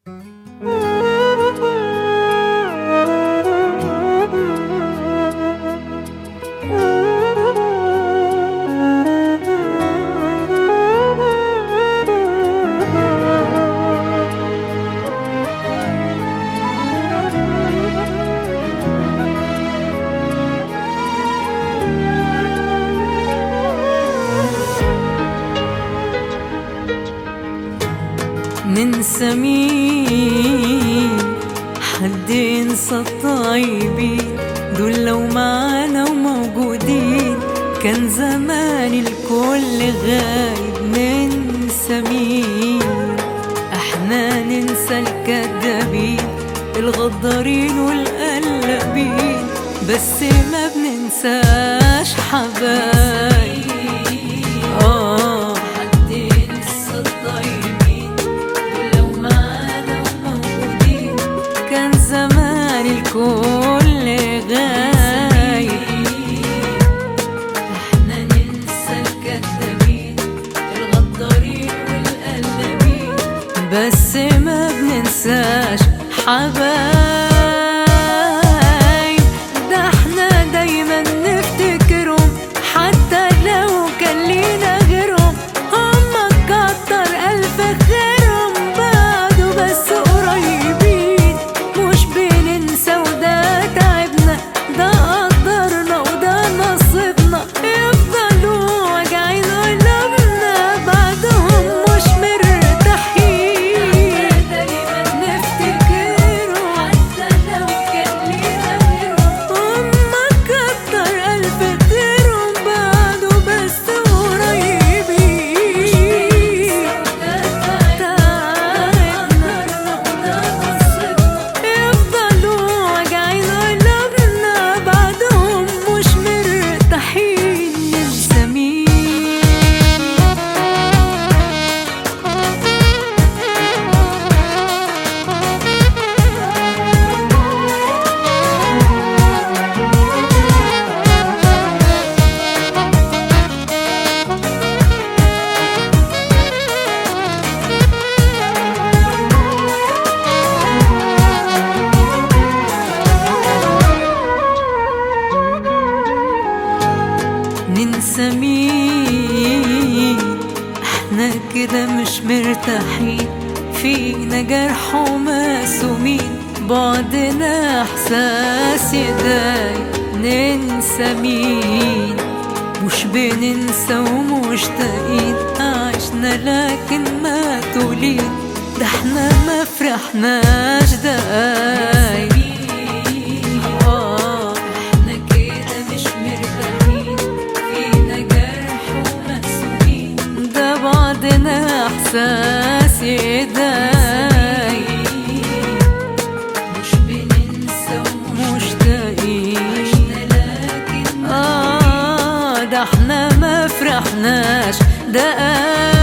ننسى مين حد ينسى الطيبين دول لو معانا وموجودين كان زمان الكل غايب ننسى مين احنا ننسى الكدابين الغدارين والقلابين بس ما بننساش حبايب آه حد ينسى الطيبين ولو معانا وموجودين كان زمان الكل غايب احنا ننسى الكدابين الغدارين والقلابين بس ما بننساش حبايب ده احنا دايما نفتكرهم حتى لو كان لينا غيرهم هما كتر ألف خيرهم بعده بس قريبين مش بننسى وده تعبنا ده قدرنا وده نصيبنا يفضلوا واجعين قلوبنا بعدهم مش مرتاحين دايما نفتكرهم حتى لو كان لينا غيرهم هما كتر ألف خيرهم بعده بس قريبين يفضلوا واجعين قلوبنا بعدهم مش مرتاحين ننسى مين ننسى مين احنا كده مش مرتاحين فينا جرح ومسومين بعدنا احساس يضايق ننسى مين مش بننسى ومشتاقين عشنا لكن ما تولين ده احنا ما فرحناش دقايق آه، احنا كده مش مرتاحين فينا جرح ومسؤولين ده بعدنا احساس يضايق مش بننسى ومشتاقين عشنا لكن اه ده احنا ما فرحناش دقايق